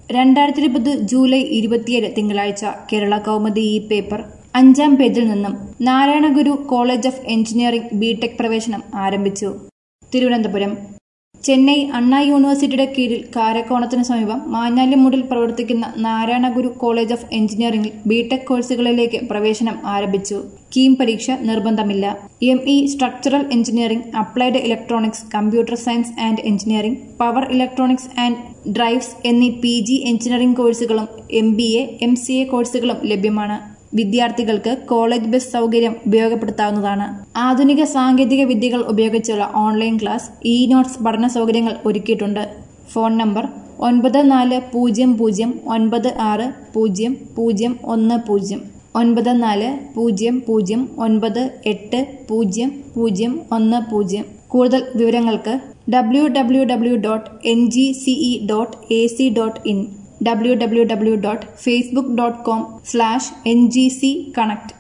രണ്ടായിരത്തി ഇരുപത് ജൂലൈ ഇരുപത്തിയേഴ് തിങ്കളാഴ്ച കേരള കൗമുദി ഈ പേപ്പർ അഞ്ചാം പേജിൽ നിന്നും Narayanaguru college of engineering B Tech പ്രവേശനം ആരംഭിച്ചു തിരുവനന്തപുരം ചെന്നൈ അണ്ണാ യൂണിവേഴ്സിറ്റിയുടെ കീഴിൽ കാരക്കോണത്തിന് സമീപം മാഞ്ഞാലിമൂടിൽ പ്രവർത്തിക്കുന്ന നാരായണഗുരു കോളേജ് ഓഫ് എഞ്ചിനീയറിംഗിൽ ബിടെക് കോഴ്സുകളിലേക്ക് പ്രവേശനം ആരംഭിച്ചു കീം പരീക്ഷ നിർബന്ധമില്ല M E structural engineering applied electronics computer science and engineering power electronics and drives എന്നീ പി ജി എഞ്ചിനീയറിംഗ് കോഴ്സുകളും M B A M C A കോഴ്സുകളും ലഭ്യമാണ് വിദ്യാർത്ഥികൾക്ക് കോളേജ് ബസ് സൗകര്യം ഉപയോഗപ്പെടുത്താവുന്നതാണ് ആധുനിക സാങ്കേതിക വിദ്യകൾ ഉപയോഗിച്ചുള്ള ഓൺലൈൻ ക്ലാസ് ഇ നോട്ട്സ് പഠന സൗകര്യങ്ങൾ ഒരുക്കിയിട്ടുണ്ട് ഫോൺ നമ്പർ ഒൻപത് നാല് പൂജ്യം പൂജ്യം ഒൻപത് ആറ് പൂജ്യം പൂജ്യം ഒന്ന് പൂജ്യം ഒൻപത് നാല് പൂജ്യം പൂജ്യം ഒൻപത് എട്ട് പൂജ്യം പൂജ്യം ഒന്ന് പൂജ്യം കൂടുതൽ വിവരങ്ങൾക്ക് W W W dot N G C E dot A C dot in W W W dot Facebook dot com slash N G C connect